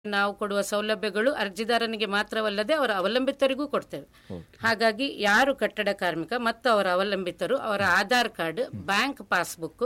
ನಾವು ಕೊಡುವ ಸೌಲಭ್ಯಗಳು ಅರ್ಜಿದಾರನಿಗೆ ಮಾತ್ರವಲ್ಲದೆ ಅವರ ಅವಲಂಬಿತರಿಗೂ ಕೊಡ್ತೇವೆ ಹಾಗಾಗಿ ಯಾರು ಕಟ್ಟಡ ಕಾರ್ಮಿಕ ಮತ್ತು ಅವರ ಅವಲಂಬಿತರು ಅವರ ಆಧಾರ್ ಕಾರ್ಡ್ ಬ್ಯಾಂಕ್ ಪಾಸ್ಬುಕ್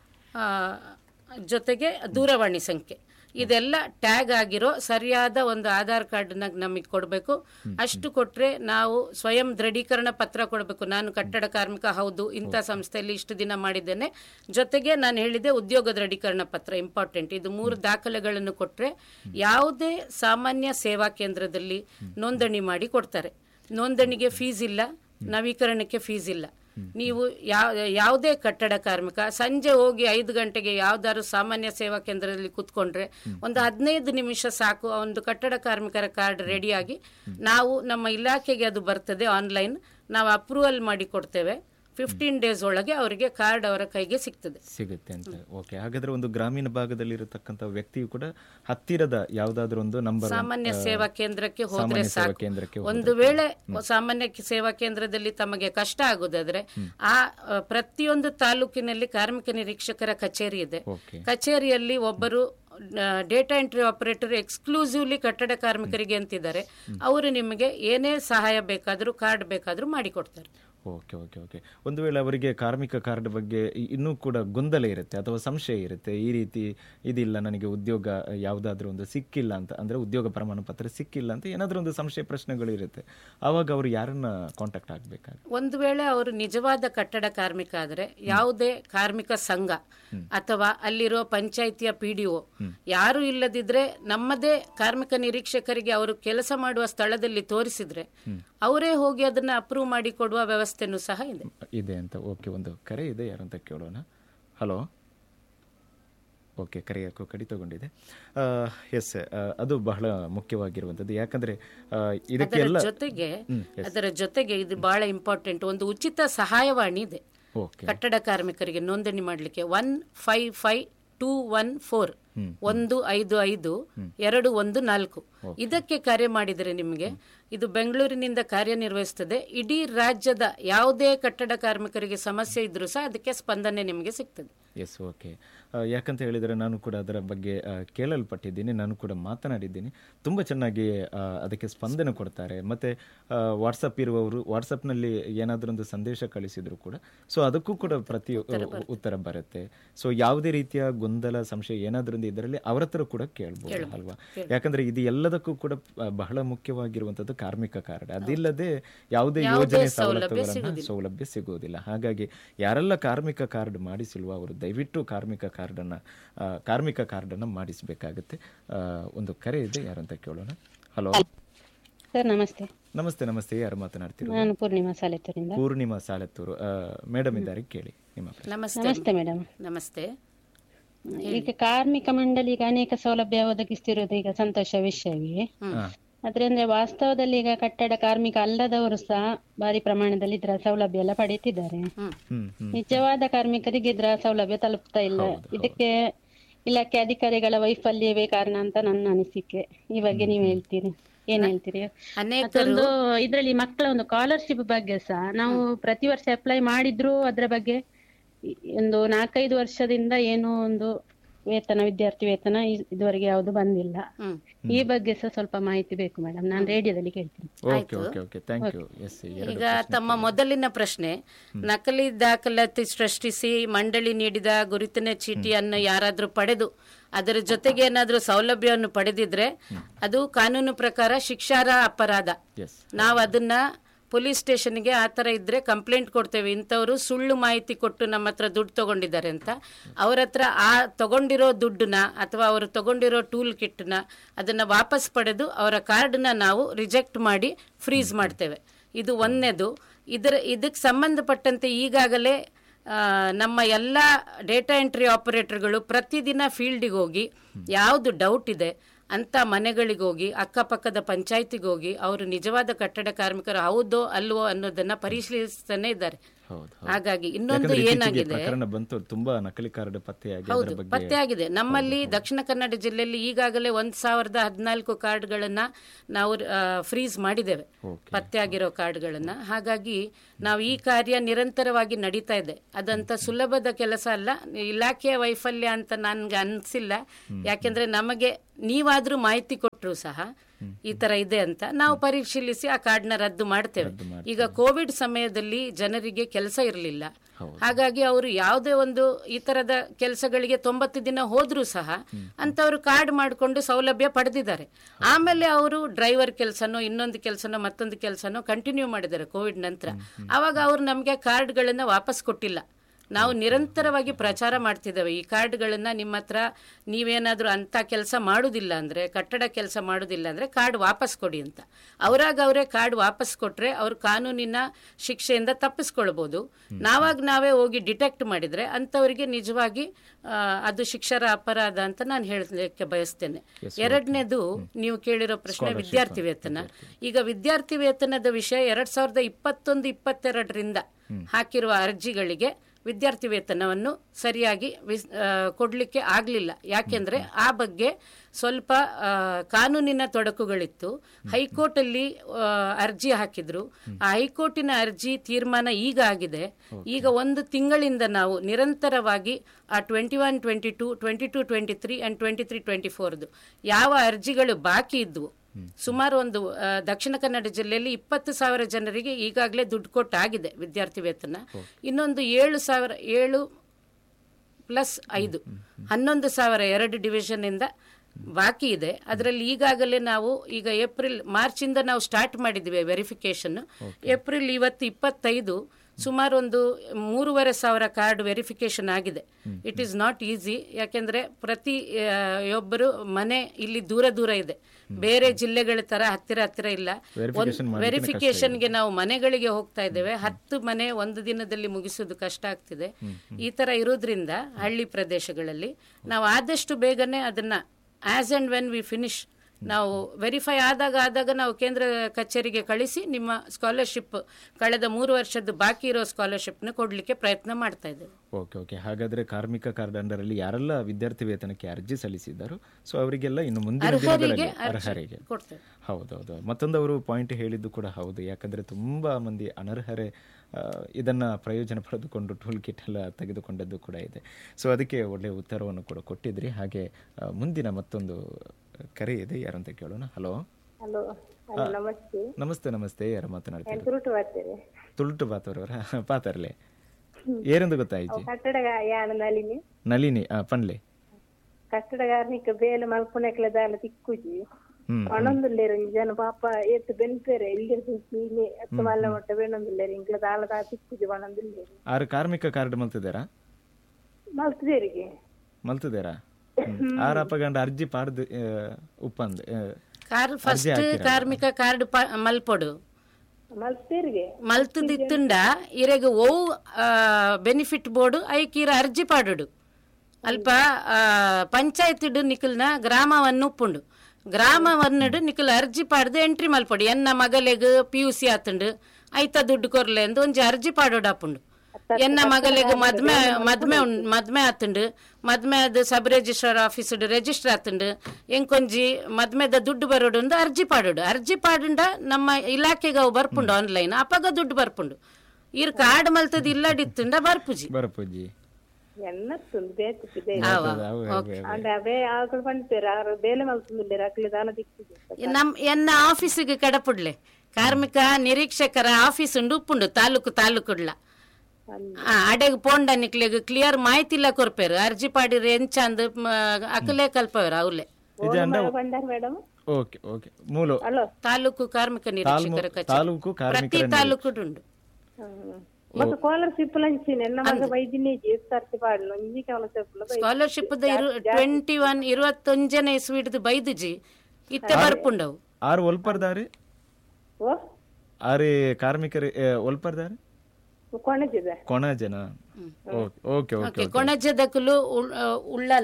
ಜೊತೆಗೆ ದೂರವಾಣಿ ಸಂಖ್ಯೆ ಇದೆಲ್ಲ ಟ್ಯಾಗ್ ಆಗಿರೋ ಸರಿಯಾದ ಒಂದು ಆಧಾರ್ ಕಾರ್ಡ್ನ ನಮಗೆ ಕೊಡಬೇಕು ಅಷ್ಟು ಕೊಟ್ಟರೆ ನಾವು ಸ್ವಯಂ ದೃಢೀಕರಣ ಪತ್ರ ಕೊಡಬೇಕು ನಾನು ಕಟ್ಟಡ ಕಾರ್ಮಿಕ ಹೌದು ಇಂಥ ಸಂಸ್ಥೆಯಲ್ಲಿ ಇಷ್ಟು ದಿನ ಮಾಡಿದ್ದೇನೆ ಜೊತೆಗೆ ನಾನು ಹೇಳಿದೆ ಉದ್ಯೋಗ ದೃಢೀಕರಣ ಪತ್ರ ಇಂಪಾರ್ಟೆಂಟ್ ಇದು ಮೂರು ದಾಖಲೆಗಳನ್ನು ಕೊಟ್ಟರೆ ಯಾವುದೇ ಸಾಮಾನ್ಯ ಸೇವಾ ಕೇಂದ್ರದಲ್ಲಿ ನೋಂದಣಿ ಮಾಡಿ ಕೊಡ್ತಾರೆ ನೋಂದಣಿಗೆ ಫೀಸ್ ಇಲ್ಲ ನವೀಕರಣಕ್ಕೆ ಫೀಸ್ ಇಲ್ಲ ನೀವು ಯಾವ ಯಾವುದೇ ಕಟ್ಟಡ ಕಾರ್ಮಿಕ ಸಂಜೆ ಹೋಗಿ ಐದು ಗಂಟೆಗೆ ಯಾವ್ದಾದ್ರು ಸಾಮಾನ್ಯ ಸೇವಾ ಕೇಂದ್ರದಲ್ಲಿ ಕೂತ್ಕೊಂಡ್ರೆ ಒಂದು ಹದಿನೈದು ನಿಮಿಷ ಸಾಕು ಆ ಒಂದು ಕಟ್ಟಡ ಕಾರ್ಮಿಕರ ಕಾರ್ಡ್ ರೆಡಿಯಾಗಿ ನಾವು ನಮ್ಮ ಇಲಾಖೆಗೆ ಅದು ಬರ್ತದೆ ಆನ್ಲೈನ್ ನಾವು ಅಪ್ರೂವಲ್ ಮಾಡಿ ಕೊಡ್ತೇವೆ ಫಿಫ್ಟೀನ್ ಡೇಸ್ ಒಳಗೆ ಅವರಿಗೆ ಕಾರ್ಡ್ ಅವರ ಕೈಗೆ ಸಿಗ್ತದೆ ಸಿಗುತ್ತೆ ಅಂತ ಓಕೆ ಹಾಗಾದ್ರೆ ಒಂದು ಗ್ರಾಮೀಣ ಭಾಗದಲ್ಲಿ ಇರತಕ್ಕಂತ ವ್ಯಕ್ತಿಯು ಕೂಡ ಹತ್ತಿರದ ಯಾವ್ದಾದ್ರು ಒಂದು ನಂಬರ್ ಸಾಮಾನ್ಯ ಸೇವಾ ಕೇಂದ್ರಕ್ಕೆ ಹೋದ್ರೆ ಸಾಮಾನ್ಯ ಸೇವಾ ಸಾಕು ಕೇಂದ್ರಕ್ಕೆ ಒಂದು ವೇಳೆ ಸಾಮಾನ್ಯ ಕೆ- ಸೇವಾ ಕೇಂದ್ರದಲ್ಲಿ ತಮಗೆ ಕಷ್ಟ ಆಗುದಾದ್ರೆ ಆ ಅ, ಪ್ರತಿಯೊಂದು ತಾಲೂಕಿನಲ್ಲಿ ಕಾರ್ಮಿಕ ನಿರೀಕ್ಷಕರ ಕಚೇರಿ ಇದೆ ಓಕೆ ಕಚೇರಿಯಲ್ಲಿ ಒಬ್ಬರು ಡೇಟಾ ಎಂಟ್ರಿ ಆಪರೇಟರ್ ಎಕ್ಸ್ಕ್ಲೂಸಿವ್ಲಿ ಕಟ್ಟಡ ಕಾರ್ಮಿಕರಿಗೆ ಅಂತಿದ್ದಾರೆ ಅವರು ನಿಮಗೆ ಏನೇ ಸಹಾಯ ಬೇಕಾದರೂ ಕಾರ್ಡ್ ಬೇಕಾದರೂ ಮಾಡಿಕೊಡ್ತಾರೆ ಓಕೆ ಓಕೆ ಓಕೆ ಒಂದು ವೇಳೆ ಅವರಿಗೆ ಕಾರ್ಮಿಕ ಕಾರ್ಡ್ ಬಗ್ಗೆ ಇ- ಇನ್ನೂ ಕೂಡ ಗೊಂದಲ ಇರುತ್ತೆ ಅಥವಾ ಸಂಶಯ ಇರುತ್ತೆ ಈ ರೀತಿ ಇದಿಲ್ಲ ನನಗೆ ಉದ್ಯೋಗ ಯಾವುದಾದ್ರೂ ಒಂದು ಸಿಕ್ಕಿಲ್ಲ ಅಂತ ಅಂದ್ರೆ ಉದ್ಯೋಗ ಪ್ರಮಾಣ ಪತ್ರ ಸಿಕ್ಕಿಲ್ಲ ಅಂತ ಏನಾದ್ರೂ ಒಂದು ಸಂಶಯ ಪ್ರಶ್ನೆಗಳು ಇರುತ್ತೆ ಆವಾಗ ಅವರು ಯಾರನ್ನ ಕಾಂಟ್ಯಾಕ್ಟ್ ಆಗ್ಬೇಕಾಗುತ್ತೆ ಒಂದು ವೇಳೆ ಅವರು ನಿಜವಾದ ಕಟ್ಟಡ ಕಾರ್ಮಿಕ ಆದರೆ ಯಾವುದೇ ಕಾರ್ಮಿಕ ಸಂಘ ಅಥವಾ ಅಲ್ಲಿರೋ ಪಂಚಾಯಿತಿಯ ಪಿಡಿಒ ಯಾರು ಇಲ್ಲದಿದ್ರೆ ನಮ್ಮದೇ ಕಾರ್ಮಿಕ ನಿರೀಕ್ಷಕರಿಗೆ ಅವರು ಕೆಲಸ ಮಾಡುವ ಸ್ಥಳದಲ್ಲಿ ತೋರಿಸಿದ್ರೆ ಅವರೇ ಹೋಗಿ ಅದನ್ನ ಅಪ್ರೂವ್ ಮಾಡಿ ಕೊಡುವ ವ್ಯವಸ್ಥೆನೂ ಸಹ ಇದೆ ಇದೆ ಅಂತ ಓಕೆ ಒಂದು ಕರೆ ಇದೆ ಯಾರು ಅಂತ ಕೇಳೋಣ ಹಲೋ ಓಕೆ ಕರೆ ಯಾಕೋ ಕಡಿತಗೊಂಡಿದೆ ಎಸ್ ಅದು ಬಹಳ ಮುಖ್ಯವಾಗಿರುವಂಥದ್ದು ಯಾಕಂದ್ರೆ ಆ, ಅದರ ಇದಕ್ಕೆಲ್ಲ ಜೊತೆಗೆ ಅದರ ಜೊತೆಗೆ ಇದು ಬಹಳ ಇಂಪಾರ್ಟೆಂಟ್ ಒಂದು ಉಚಿತ ಸಹಾಯವಾಣಿ ಇದೆ ಓಕೆ ಕಟ್ಟಡ ಕಾರ್ಮಿಕರಿಗೆ ನೋಂದಣಿ ಮಾಡಲಿಕ್ಕೆ one five five two one four ಒಂದು ಐದು ಐದು ಎರಡು ಒಂದು ನಾಲ್ಕು ಇದಕ್ಕೆ ಕರೆ ಮಾಡಿದರೆ ನಿಮಗೆ ಇದು ಬೆಂಗಳೂರಿನಿಂದ ಕಾರ್ಯನಿರ್ವಹಿಸ್ತದೆ ಇಡೀ ರಾಜ್ಯದ ಯಾವುದೇ ಕಟ್ಟಡ ಕಾರ್ಮಿಕರಿಗೆ ಸಮಸ್ಯೆ ಇದ್ರೂ ಸಹ ಅದಕ್ಕೆ ಸ್ಪಂದನೆ ನಿಮಗೆ ಸಿಗ್ತದೆ ಎಸ್ ಓಕೆ ಯಾಕಂತ ಹೇಳಿದರೆ ನಾನು ಕೂಡ ಅದರ ಬಗ್ಗೆ ಆ, ಕೇಳಲ್ಪಟ್ಟಿದ್ದೀನಿ ನಾನು ಕೂಡ ಮಾತನಾಡಿದ್ದೀನಿ ತುಂಬ ಚೆನ್ನಾಗಿ ಆ, ಅದಕ್ಕೆ ಸ್ಪಂದನೆ ಕೊಡ್ತಾರೆ ಮತ್ತು ವಾಟ್ಸಪ್ ಇರುವವರು ವಾಟ್ಸಪ್ನಲ್ಲಿ ಏನಾದರೂ ಒಂದು ಸಂದೇಶ ಕಳಿಸಿದ್ರು ಕೂಡ ಸೊ ಅದಕ್ಕೂ ಕೂಡ ಪ್ರತಿ ಉತ್ತರ ಬರುತ್ತೆ ಸೊ ಯಾವುದೇ ರೀತಿಯ ಗೊಂದಲ ಸಂಶಯ ಏನಾದರೂ ಒಂದು ಇದರಲ್ಲಿ ಅವರ ಹತ್ರ ಕೂಡ ಕೇಳ್ಬೋದು ಅಲ್ವಾ ಯಾಕಂದ್ರೆ ಇದು ಎಲ್ಲದಕ್ಕೂ ಕೂಡ ಆ, ಬಹಳ ಮುಖ್ಯವಾಗಿರುವಂಥದ್ದು ಕಾರ್ಮಿಕ ಕಾರ್ಡ್ ಅದಿಲ್ಲದೆ ಯಾವುದೇ ಯೋಜನೆ ಸವಲತ್ತುಗಳನ್ನ ಸೌಲಭ್ಯ ಸಿಗುವುದಿಲ್ಲ ಹಾಗಾಗಿ ಯಾರೆಲ್ಲ ಕಾರ್ಮಿಕ ಕಾರ್ಡ್ ಮಾಡಿಸಿಲ್ವೋ ಅವರು ದಯವಿಟ್ಟು ಕಾರ್ಮಿಕ ಕಾರ್ಡನ್ನು ಕಾರ್ಮಿಕ ಕಾರ್ಡನ್ನು ಮಾಡಿಸಬೇಕಾಗುತ್ತೆ ಒಂದು ಕರೆ ಇದೆ ಯಾರಂತ ಕೇಳೋಣ ಹಲೋ ಸರ್ ನಮಸ್ತೆ ನಮಸ್ತೆ ನಮಸ್ತೆ ಯಾರು ಮಾತನಾಡ್ತಿರೋದು ನಾನು ಪೂರ್ಣಿಮಾ ಸಾಲೆತ್ತೂರಿಂದ ಪೂರ್ಣಿಮಾ ಸಾಲತ್ತೂರು ಮೇಡಮ್ ಇದ್ದಾರೆ ಕೇಳಿ ನಿಮ್ಮ ಪ್ರಶ್ನೆ ನಮಸ್ತೆ ನಮಸ್ತೆ ಮೇಡಮ್ ನಮಸ್ತೆ ಈಗ ಕಾರ್ಮಿಕ ಮಂಡಳಿ ಈಗ ಅನೇಕ ಸೌಲಭ್ಯ ಒದಗಿಸ್ತಿರೋದು ಈಗ ಸಂತೋಷ ವಿಷಯವೇ ಹಾ. ಆದ್ರೆ ಅಂದ್ರೆ ವಾಸ್ತವದಲ್ಲಿ ಈಗ ಕಟ್ಟಡ ಕಾರ್ಮಿಕ ಅಲ್ಲದವರು ಸಹ ಭಾರಿ ಪ್ರಮಾಣದಲ್ಲಿ ಇದರ ಸೌಲಭ್ಯ ಎಲ್ಲ ಪಡೆಯುತ್ತಿದ್ದಾರೆ ಹ್ಮ್ ಹ್ಮ್ ಹ್ಮ್ ನಿಜವಾದ ಕಾರ್ಮಿಕರಿಗೆ ಇದರ ಸೌಲಭ್ಯ ತಲುಪ್ತಾ ಇಲ್ಲ ಇದಕ್ಕೆ ಇಲಾಖೆ ಅಧಿಕಾರಿಗಳ ವೈಫಲ್ಯವೇ ಕಾರಣ ಅಂತ ನನ್ನ ಅನಿಸಿಕೆ ಈ ಬಗ್ಗೆ ನೀವು ಹೇಳ್ತೀರಿ ಏನ್ ಹೇಳ್ತೀರಿ ಅನೇಕರು ಮತ್ತೊಂದು ಇದ್ರಲ್ಲಿ ಮಕ್ಕಳ ಒಂದು ಸ್ಕಾಲರ್ಶಿಪ್ ಬಗ್ಗೆ ಸಹ ನಾವು ಪ್ರತಿ ವರ್ಷ ಅಪ್ಲೈ ಮಾಡಿದ್ರು ಅದ್ರ ಬಗ್ಗೆ ಈ- ಒಂದು ನಾಲ್ಕೈದು ವರ್ಷದಿಂದ ಏನೋ ಒಂದು ವೇತನ ವಿದ್ಯಾರ್ಥಿ ವೇತನ ಇ- ಇದುವರೆಗೆ ಯಾವುದು ಬಂದಿಲ್ಲ ಹ್ಮ್ ಈ ಬಗ್ಗೆ ಸಹ ಸ್ವಲ್ಪ ಮಾಹಿತಿ ಬೇಕು ಮೇಡಮ್ ನಾನು ರೇಡಿಯೋದಲ್ಲಿ ಕೇಳ್ತೀನಿ okay okay okay thank you yes ಈಗ ತಮ್ಮ ಮೊದಲಿನ ಪ್ರಶ್ನೆ ನಕಲಿ ದಾಖಲಾತಿ ಸೃಷ್ಟಿಸಿ ಮಂಡಳಿ ನೀಡಿದ ಗುರುತಿನ ಚೀಟಿಯನ್ನು ಯಾರಾದ್ರೂ ಪಡೆದು ಅದರ ಜೊತೆಗೆ ಏನಾದ್ರೂ ಸೌಲಭ್ಯವನ್ನು ಪಡೆದಿದ್ರೆ ಅದು ಕಾನೂನು ಪ್ರಕಾರ ಶಿಕ್ಷಾರ್ಹ ಅಪರಾಧ ಎಸ್ ನಾವು ಅದನ್ನ ಪೊಲೀಸ್ ಸ್ಟೇಷನ್ಗೆ ಆ ಥರ ಇದ್ರೆ ಕಂಪ್ಲೇಂಟ್ ಕೊಡ್ತೇವೆ ಇಂಥವರು ಸುಳ್ಳು ಮಾಹಿತಿ ಕೊಟ್ಟು ನಮ್ಮ ಹತ್ರ ದುಡ್ಡು ತಗೊಂಡಿದ್ದಾರೆ ಅಂತ ಅವ್ರ ಹತ್ರ ಆ ತಗೊಂಡಿರೋ ದುಡ್ಡನ್ನ ಅಥವಾ ಅವರು ತಗೊಂಡಿರೋ ಟೂಲ್ ಕಿಟ್ನ ಅದನ್ನ ವಾಪಸ್ ಪಡೆದು ಅವರ ಕಾರ್ಡ್ನ ನಾವು ರಿಜೆಕ್ಟ್ ಮಾಡಿ ಫ್ರೀಸ್ ಮಾಡ್ತೇವೆ ಇದು ಒಂದನೇದು ಇದರ ಇದಕ್ಕೆ ಸಂಬಂಧಪಟ್ಟಂತೆ ಈಗಾಗಲೇ ಆ, ನಮ್ಮ ಎಲ್ಲ ಡೇಟಾ ಎಂಟ್ರಿ ಆಪರೇಟರ್ಗಳು ಪ್ರತಿದಿನ ಫೀಲ್ಡಿಗೆ ಹೋಗಿ ಯಾವುದು ಡೌಟ್ ಇದೆ ಅಂತ ಮನೆಗಳಿಗೆ ಹೋಗಿ ಅಕ್ಕಪಕ್ಕದ ಪಂಚಾಯತಿಗೆ ಹೋಗಿ ಅವರು ನಿಜವಾದ ಕಟ್ಟಡ ಕಾರ್ಮಿಕರು ಹೌದೋ ಅಲ್ವೋ ಅನ್ನೋದನ್ನ ಪರಿಶೀಲಿಸ್ತಾನೆ ಇದ್ದಾರೆ ಹೌದು ಹಾಗಾಗಿ ಇನ್ನೊಂದು ಯಾಕಂದ್ರೆ ಇತ್ತೀಚೆಗೆ ಏನಾಗಿದೆ ಪ್ರಕರಣ ಬಂತು ತುಂಬಾ ನಕಲಿ ಕಾರ್ಡ್ ಪತ್ತೆಯಾಗಿ ಅದರ ಹೌದು ಬಗ್ಗೆ ಪತ್ತೆ ಆಗಿದೆ ನಮ್ಮಲ್ಲಿ ದಕ್ಷಿಣ ಕನ್ನಡ ಜಿಲ್ಲೆಯಲ್ಲಿ ಈಗಾಗಲೇ ಒಂದ್ ಸಾವಿರದ ಹದಿನಾಲ್ಕು ಕಾರ್ಡ್ಗಳನ್ನ ನಾವು ಫ್ರೀಸ್ ಮಾಡಿದ್ದೇವೆ Okay. ಪತ್ತೆ ಆಗಿರೋ ಕಾರ್ಡ್ಗಳನ್ನ ಹಾಗಾಗಿ ನಾವು ಈ ಕಾರ್ಯ ನಿರಂತರವಾಗಿ ನಡೀತಾ ಇದೆ ಅದಂತ ಸುಲಭದ ಕೆಲಸ ಅಲ್ಲ ಇಲಾಖೆಯ ವೈಫಲ್ಯ ಅಂತ ನನ್ಗೆ ಅನ್ಸಿಲ್ಲ ಯಾಕೆಂದ್ರೆ ನಮಗೆ ನೀವಾದ್ರೂ ಮಾಹಿತಿ ಕೊಟ್ಟರು ಸಹ ಈ ತರ ಇದೆ ಅಂತ ನಾವು ಪರಿಶೀಲಿಸಿ ಆ ಕಾರ್ಡ್ನ ರದ್ದು ಮಾಡ್ತೇವೆ ಈಗ ಕೋವಿಡ್ ಸಮಯದಲ್ಲಿ ಜನರಿಗೆ ಕೆಲಸ ಇರಲಿಲ್ಲ ಹಾಗಾಗಿ ಅವರು ಯಾವುದೇ ಒಂದು ಈ ತರದ ಕೆಲಸಗಳಿಗೆ ತೊಂಬತ್ತು ದಿನ ಹೋದ್ರೂ ಸಹ ಅಂತವರು ಕಾರ್ಡ್ ಮಾಡಿಕೊಂಡು ಸೌಲಭ್ಯ ಪಡೆದಿದ್ದಾರೆ ಆಮೇಲೆ ಅವರು ಡ್ರೈವರ್ ಕೆಲಸನೋ ಇನ್ನೊಂದು ಕೆಲಸನೋ ಮತ್ತೊಂದು ಕೆಲಸನೋ ಕಂಟಿನ್ಯೂ ಮಾಡಿದ್ದಾರೆ ಕೋವಿಡ್ ನಂತರ ಅವಾಗ ಅವರು ನಮಗೆ ಕಾರ್ಡ್ಗಳನ್ನ ವಾಪಸ್ ಕೊಟ್ಟಿಲ್ಲ ನಾವು ನಿರಂತರವಾಗಿ ಪ್ರಚಾರ ಮಾಡ್ತಿದ್ದೇವೆ ಈ ಕಾರ್ಡ್ಗಳನ್ನ ನಿಮ್ಮ ಹತ್ರ ನೀವೇನಾದ್ರೂ ಅಂತ ಕೆಲಸ ಮಾಡುದಿಲ್ಲ ಅಂದ್ರೆ ಕಟ್ಟಡ ಕೆಲಸ ಮಾಡುದಿಲ್ಲ ಅಂದ್ರೆ ಕಾರ್ಡ್ ವಾಪಸ್ ಕೊಡಿ ಅಂತ ಅವರಾಗ ಅವರೇ ಕಾರ್ಡ್ ವಾಪಸ್ ಕೊಟ್ರೆ ಅವ್ರು ಕಾನೂನಿನ ಶಿಕ್ಷೆಯಿಂದ ತಪ್ಪಿಸ್ಕೊಳ್ಬಹುದು ನಾವಾಗ ನಾವೇ ಹೋಗಿ ಡಿಟೆಕ್ಟ್ ಮಾಡಿದ್ರೆ ಅಂತವರಿಗೆ ನಿಜವಾಗಿ ಆ, ಅದು ಶಿಕ್ಷರ ಅಪರಾಧ ಅಂತ ನಾನು ಹೇಳಲಿಕ್ಕೆ ಬಯಸ್ತೇನೆ ಎರಡನೇದು ನೀವು ಕೇಳಿರೋ ಪ್ರಶ್ನೆ ವಿದ್ಯಾರ್ಥಿ ವೇತನ ಈಗ ವಿದ್ಯಾರ್ಥಿ ವೇತನದ ವಿಷಯ ಎರಡ್ ಸಾವಿರದ ಇಪ್ಪತ್ತೊಂದು ಇಪ್ಪತ್ತೆರಡರಿಂದ ಹಾಕಿರುವ ಅರ್ಜಿಗಳಿಗೆ ವಿದ್ಯಾರ್ಥಿ ವೇತನವನ್ನು ಸರಿಯಾಗಿ ವಿಸ್ ಆ, ಕೊಡ್ಲಿಕ್ಕೆ ಆಗಲಿಲ್ಲ ಯಾಕೆಂದ್ರೆ ಆ ಬಗ್ಗೆ ಸ್ವಲ್ಪ ಆ, ಕಾನೂನಿನ ತೊಡಕುಗಳಿತ್ತು ಹೈಕೋರ್ಟಲ್ಲಿ ಆ, ಅರ್ಜಿ ಹಾಕಿದ್ರು ಆ ಹೈಕೋರ್ಟಿನ ಅರ್ಜಿ ತೀರ್ಮಾನ ಈಗ ಆಗಿದೆ ಈಗ ಒಂದು ತಿಂಗಳಿಂದ ನಾವು ನಿರಂತರವಾಗಿ ಆ twenty one twenty two twenty two twenty three and twenty three twenty ಫೋರ್ದು ಯಾವ ಅರ್ಜಿಗಳು ಬಾಕಿ ಇದ್ವು ಸುಮಾರು ಒಂದು ಆ, ದಕ್ಷಿಣ ಕನ್ನಡ ಜಿಲ್ಲೆಯಲ್ಲಿ ಇಪ್ಪತ್ತು ಸಾವಿರ ಜನರಿಗೆ ಈಗಾಗಲೇ ದುಡ್ಡು ಕೊಟ್ಟಾಗಿದೆ ವಿದ್ಯಾರ್ಥಿ ವೇತನ ಇನ್ನೊಂದು ಏಳು ಸಾವಿರ ಏಳು ಪ್ಲಸ್ ಐದು ಹನ್ನೊಂದು ಸಾವಿರ ಎರಡು ಡಿವಿಷನ್ ಇಂದ ಬಾಕಿ ಇದೆ ಅದರಲ್ಲಿ ಈಗಾಗಲೇ ನಾವು ಈಗ ಏಪ್ರಿಲ್ ಮಾರ್ಚ್ ಇಂದ ನಾವು ಸ್ಟಾರ್ಟ್ ಮಾಡಿದ್ವಿ ವೆರಿಫಿಕೇಶನ್ ಏಪ್ರಿಲ್ ಇವತ್ತು ಇಪ್ಪತ್ತೈದು ಸುಮಾರು ಒಂದು ಮೂರುವರೆ ಸಾವಿರ ಕಾರ್ಡ್ ವೆರಿಫಿಕೇಶನ್ ಆಗಿದೆ ಇಟ್ ಈಸ್ ನಾಟ್ ಈಸಿ ಯಾಕೆಂದ್ರೆ ಪ್ರತಿ ಆ, ಒಬ್ಬರು ಮನೆ ಇಲ್ಲಿ ದೂರ ದೂರ ಇದೆ ಬೇರೆ ಜಿಲ್ಲೆಗಳ ತರ ಹತ್ತಿರ ಹತ್ತಿರ ಇಲ್ಲ Verification ಮಾಡ್ಲಿಕ್ಕೆ ವೆರಿಫಿಕೇಶನ್ಗೆ ನಾವು ಮನೆಗಳಿಗೆ ಹೋಗ್ತಾ ಇದ್ದೇವೆ ಹತ್ತು ಮನೆ ಒಂದು ದಿನದಲ್ಲಿ ಮುಗಿಸೋದು ಕಷ್ಟ ಆಗ್ತಿದೆ ಈ ತರ ಇರೋದ್ರಿಂದ ಹಳ್ಳಿ ಪ್ರದೇಶಗಳಲ್ಲಿ ನಾವು ಆದಷ್ಟು ಬೇಗನೆ ಅದನ್ನ as and when we finish ನಾವು ವೆರಿಫೈ ಆದಾಗ ಆದಾಗ ನಾವು ಕೇಂದ್ರ ಕಚೇರಿಗೆ ಕಳಿಸಿ ನಿಮ್ಮ ಸ್ಕಾಲರ್ಶಿಪ್ ಕಳೆದ ಮೂರು ವರ್ಷದ ಬಾಕಿ ಇರೋ ಸ್ಕಾಲರ್ಶಿಪ್ನ ಕೊಡ್ಲಿಕ್ಕೆ ಪ್ರಯತ್ನ ಮಾಡ್ತಾ ಇದ್ದೇವೆ ಓಕೆ ಓಕೆ ಹಾಗಾದ್ರೆ ಕಾರ್ಮಿಕ ಕಾರ್ಡ್ ಅಂಡರ್ ಅಲ್ಲಿ ಯಾರೆಲ್ಲ ವಿದ್ಯಾರ್ಥಿ ವೇತನಕ್ಕೆ ಅರ್ಜಿ ಸಲ್ಲಿಸಿದ್ದಾರೋ ಸೊ ಅವರಿಗೆಲ್ಲ ಇನ್ನು ಮುಂದಿನ ದಿನಗಳಲ್ಲಿ ಅರ್ಹರಿಗೆ ಕೊಡ್ತೇವೆ ಹೌದೌದು ಮತ್ತೊಂದು ಅವರು ಪಾಯಿಂಟ್ ಹೇಳಿದ್ದು ಕೂಡ ಹೌದು ಯಾಕಂದ್ರೆ ತುಂಬಾ ಮಂದಿ ಅನರ್ಹರೇ ಆ, ಇದನ್ನ ಪ್ರಯೋಜನ ಪಡೆದುಕೊಂಡು ಟೂಲ್ ಕಿಟ್ ಎಲ್ಲ ತೆಗೆದುಕೊಂಡದ್ದು ಕೂಡ ಇದೆ ಸೊ ಅದಕ್ಕೆ ಒಳ್ಳೆಯ ಉತ್ತರವನ್ನು ಕೂಡ ಕೊಟ್ಟಿದ್ರಿ ಹಾಗೆ ಆ, ಮುಂದಿನ ಮತ್ತೊಂದು ಕರೆ ಇದೆ ಯಾರಂತ ಕೇಳೋಣ ಹಲೋ ಹಲೋ ಹಲೋ ನಮಸ್ತೆ ನಮಸ್ತೆ ನಮಸ್ತೆ ಯಾರು ಮಾತನಾಡ್ತೀರಿ ತುರುಟು ಬರ್ತೀರಿ ತುಳುಟು ಪಾತರವರ ಪಾತರ್ಲೆ ಏರೆಂದು ಗೊತ್ತಾಯ್ತು ಕಟ್ಟಡ ಯಾಣ ನಲಿನಿ ನಳಿನಿ ಆ, ಪನ್ಲೆ ಕಟ್ಟಡಗಾರನಿಕ ಬೇಲೆ ಮಲ್ಪುನಕ್ಲ ದಾಲ ತಿಕ್ಕುಜಿ ಹ್ಮ್ ಒಣೊಂದುಲ್ಲೇರು ಜನ ಪಾಪ ಏತ್ ಬೆನ್ಪೇರೆ ಇಲ್ಲಿರ್ ಸೀನಿ ಎತ್ತು ಮಲ್ಲ ಮೊಟ್ಟ ಬೇಣೊಂದುಲ್ಲೇರು ಇಂಕ್ಲ ದಾಲ ದಾ ತಿಕ್ಕುಜಿ ಒಣೊಂದುಲ್ಲೇರು ಆರು ಕಾರ್ಮಿಕ ಕಾರ್ಡ್ ಮಲ್ತಿದ್ದಾರಾ ಮಲ್ತದೇರಿಗೆ ಮಲ್ತಿದ್ದಾರಾ ಆರು ಅಪಗಂಡ ಅರ್ಜಿ ಪಾಡ್ದು ಆ, ಉಪ್ಪಂದ್ ಆ, ಕಾರ್ ಫಸ್ಟ್ ಕಾರ್ಮಿಕ ಕಾರ್ಡ್ ಮಲ್ಪೊಡು ಮಲ್ತೇರಿಗೆ ಮಲ್ತದಿತ್ತುಂಡ ಇರೆಗ್ ಓವ್ ಬೆನಿಫಿಟ್ ಬೋರ್ಡ್ ಐಕೀರ ಅರ್ಜಿ ಪಾಡುಡು ಅಲ್ಪ ಪಂಚಾಯತ್ ನಿಖಲ್ನ ಗ್ರಾಮವನ್ನು ಉಪ್ಪುಂಡು ಗ್ರಾಮವನ್ನಡು ನಿಖಲ್ ಅರ್ಜಿ ಪಾಡ್ದು ಎಂಟ್ರಿ ಮಲ್ಪೊಡು ಎನ್ನ ಮಗಲೆಗ್ ಪಿ ಯು ಸಿ ಆತುಂಡು ಐತ ದುಡ್ಡು ಕೊರ್ಲೆ ಎಂದು ಒಂಜಿ ಅರ್ಜಿ ಪಾಡೋಡು ಆಪುಂಡು ಎನ್ನ ಮಗಲೆಗ್ ಮದ್ಮೆ ಮದ್ಮೆ ಉಂಡ್- ಮದ್ಮೆ ಆತುಂಡು ಮದ್ಮೆ ಅದು ಸಬ್ ರಿಜಿಸ್ಟ್ರಾರ್ ಆಫೀಸ್ ರಿಜಿಸ್ಟರ್ ಆತುಂಡು ಎಂಕೊಂಜಿ ಮದ್ಮೆದ ದುಡ್ಡು ಬರೋಡು ಒಂದು ಅರ್ಜಿ ಪಾಡೋಡು ಅರ್ಜಿ ಪಾಡುಂಡ ನಮ್ಮ ಇಲಾಖೆಗೆ ಅವು ಬರ್ಪುಂಡು ಆನ್ಲೈನ್ ಅಪಗ ದುಡ್ಡು ಬರ್ಪುಂಡು ಇರ್ ಕಾರ್ಡ್ ಮಲ್ತದ ಇಲ್ಲಡಿತ್ತುಂಡ ಬರ್ಪುಜಿ ಬರಪೂಜಿ ಎನ್ನತ್ತೊಂದು ಬೇಕಿದೆ ಅವ ಅಂಡ ಅವೇ ಆಕಳು ಪಂಡ್ಪೇರೆ ಆರು ಬೇಲೆ ಮಲ್ತುಂದುಲ್ಲೇರು ಅಕ್ಲೆ ದಾಲ ತಿಕ್ಕುಜಿ ನಮ್ ಎನ್ನ ಆಫೀಸಿಗೆ ಕಡಪುಡ್ಲೆ ಕಾರ್ಮಿಕ ನಿರೀಕ್ಷಕರ ಆಫೀಸ್ ಉಂಡು ಉಪ್ಪುಂಡು ತಾಲೂಕು ತಾಲೂಕುಡ್ಲ ಆ, ಅಡೆಗ್ ಪೋಂಡ ನಿಕ್ಲೆಗ್ ಕ್ಲಿಯರ್ ಮಾಹಿತಿ ಇಲ್ಲ ಕೊರ್ಪೇರು ಅರ್ಜಿ ಪಾಡಿರ್ ಎಂಚಂದ್ ಅಕಲೆ ಕಲ್ಪವೇರು ಅವ್ಲೆ ಬಂಡಾರ ಮೇಡಮ್ ಓಕೆ ಓಕೆ ಮೂಲ ಹಲೋ ತಾಲೂಕು ಕಾರ್ಮಿಕ ನಿರೀಕ್ಷಕರ ಕಚೇರಿ ತಾಲೂಕು ಕಾರ್ಮಿಕ ಪ್ರತಿ ತಾಲೂಕುಡುಂಡು ಮತ್ತೆ ಸ್ಕಾಲರ್ಶಿಪ್ ಲಂಚಿನ ಎನ್ನ ಮಗ ವೈದ್ಯನೇಜಿ ಎತ್ತಾರ್ತಿ ಪಾಡ್ಲು ಒಂಜಿ ಸ್ಕಾಲರ್ಶಿಪ್ ಸ್ಕಾಲರ್ಶಿಪ್ ಟ್ವೆಂಟಿ ಒನ್ ಇರುವತ್ತೊಂಜನೇ ಇಸ್ವಿಡ್ದು ಬೈದುಜಿ ಇತ್ತೆ ಬರ್ಪುಂಡವು ಆರು ಒಲ್ಪರ್ದಾರಿ ಓ ಆರು ಕಾರ್ಮಿಕರು ಒಲ್ಪರ್ದಾರಿ ಕೊಣಜಿದೆ ಕೊಣ ಜನ ಓಕೆ ಓಕೆ ಓಕೆ ಓಕೆ ಕೊಣಜದಕಲು ಉಳ್ಳಾಲ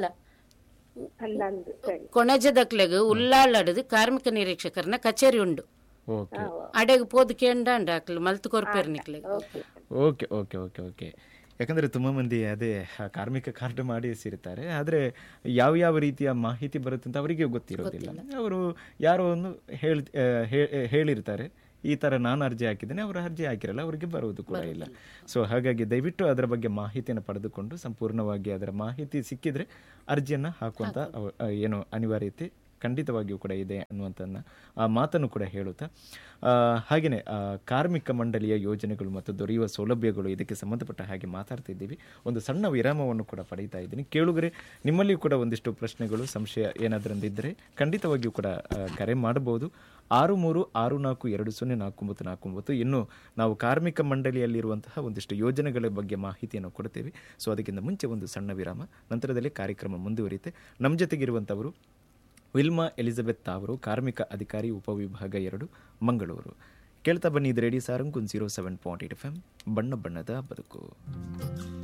ಅಂದಂದು ಸರಿ ಕೊಣಜದಕ್ಲೆಗ್ ಉಳ್ಳಾಳಡ್ದು ಕಾರ್ಮಿಕ ನಿರೀಕ್ಷಕರನ ಕಚೇರಿ ಉಂಡು ಓಕೆ ಅಡೆಗ್ ಪೋದು ಕೇಂಡ ಅಕ್ಲು ಮಲ್ತು ಕೊರ್ಪೇರು ನಿಕ್ಲೆಗ್ ಓಕೆ ಓಕೆ ಓಕೆ ಓಕೆ ಯಾಕಂದರೆ ತುಂಬ ಮಂದಿ ಅದೇ ಆ ಕಾರ್ಮಿಕ ಕಾರ್ಡ್ ಮಾಡಿ ಸೇರ್ತಾರೆ ಆದರೆ ಯಾವ ಯಾವ ರೀತಿಯ ಮಾಹಿತಿ ಬರುತ್ತೆ ಅಂತ ಅವರಿಗೆ ಗೊತ್ತಿರೋದಿಲ್ಲ ಅವರು ಯಾರೋ ಒಂದು ಹೇಳ್ ಆ, ಹೇ- ಹೇಳಿರ್ತಾರೆ ಈ ಥರ ನಾನು ಅರ್ಜಿ ಹಾಕಿದ್ದೇನೆ ಅವರು ಅರ್ಜಿ ಹಾಕಿರಲ್ಲ ಅವರಿಗೆ ಬರುವುದು ಕೂಡ ಇಲ್ಲ ಸೊ ಹಾಗಾಗಿ ದಯವಿಟ್ಟು ಅದರ ಬಗ್ಗೆ ಮಾಹಿತಿಯನ್ನು ಪಡೆದುಕೊಂಡು ಸಂಪೂರ್ಣವಾಗಿ ಅದರ ಮಾಹಿತಿ ಸಿಕ್ಕಿದ್ರೆ ಅರ್ಜಿಯನ್ನು ಹಾಕುವಂಥ ಅವ- ಆ, ಏನು ಅನಿವಾರ್ಯತೆ ಖಂಡಿತವಾಗಿಯೂ ಕೂಡ ಇದೆ ಅನ್ನುವಂಥನ್ನ ಆ ಮಾತನ್ನು ಕೂಡ ಹೇಳುತ್ತಾ ಆ, ಹಾಗೆಯೇ ಆ, ಕಾರ್ಮಿಕ ಮಂಡಳಿಯ ಯೋಜನೆಗಳು ಮತ್ತು ದೊರೆಯುವ ಸೌಲಭ್ಯಗಳು ಇದಕ್ಕೆ ಸಂಬಂಧಪಟ್ಟ ಹಾಗೆ ಮಾತಾಡ್ತಿದ್ದೀವಿ ಒಂದು ಸಣ್ಣ ವಿರಾಮವನ್ನು ಕೂಡ ಪಡೀತಾ ಇದ್ದೀನಿ ಕೇಳುಗರೆ ನಿಮ್ಮಲ್ಲಿಯೂ ಕೂಡ ಒಂದಿಷ್ಟು ಪ್ರಶ್ನೆಗಳು ಸಂಶಯ ಏನಾದ್ರೊಂದಿದ್ದರೆ ಖಂಡಿತವಾಗಿಯೂ ಕೂಡ ಆ, ಕರೆ ಮಾಡಬಹುದು ಆರು ಮೂರು ಆರು ನಾಲ್ಕು ಎರಡು ಸೊನ್ನೆ ನಾಲ್ಕು ಒಂಬತ್ತು ನಾಲ್ಕು ಒಂಬತ್ತು ಇನ್ನು ನಾವು ಕಾರ್ಮಿಕ ಮಂಡಳಿಯಲ್ಲಿರುವಂತಹ ಒಂದಿಷ್ಟು ಯೋಜನೆಗಳ ಬಗ್ಗೆ ಮಾಹಿತಿಯನ್ನು ಕೊಡ್ತೇವೆ ಸೊ ಅದಕ್ಕಿಂತ ಮುಂಚೆ ಒಂದು ಸಣ್ಣ ವಿರಾಮ ನಂತರದಲ್ಲಿ ಕಾರ್ಯಕ್ರಮ ಮುಂದುವರಿಯುತ್ತೆ ನಮ್ಮ ಜೊತೆಗಿರುವಂಥವರು ವಿಲ್ಮಾ ಎಲಿಜಬೆತ್ ಅವರು ಕಾರ್ಮಿಕ ಅಧಿಕಾರಿ ಉಪವಿಭಾಗ ಎರಡು ಮಂಗಳೂರು ಕೇಳ್ತಾ ಬನ್ನಿ ಇದು radio Sarang zero seven point eight F M ಬಣ್ಣ ಬಣ್ಣದ ಬದುಕು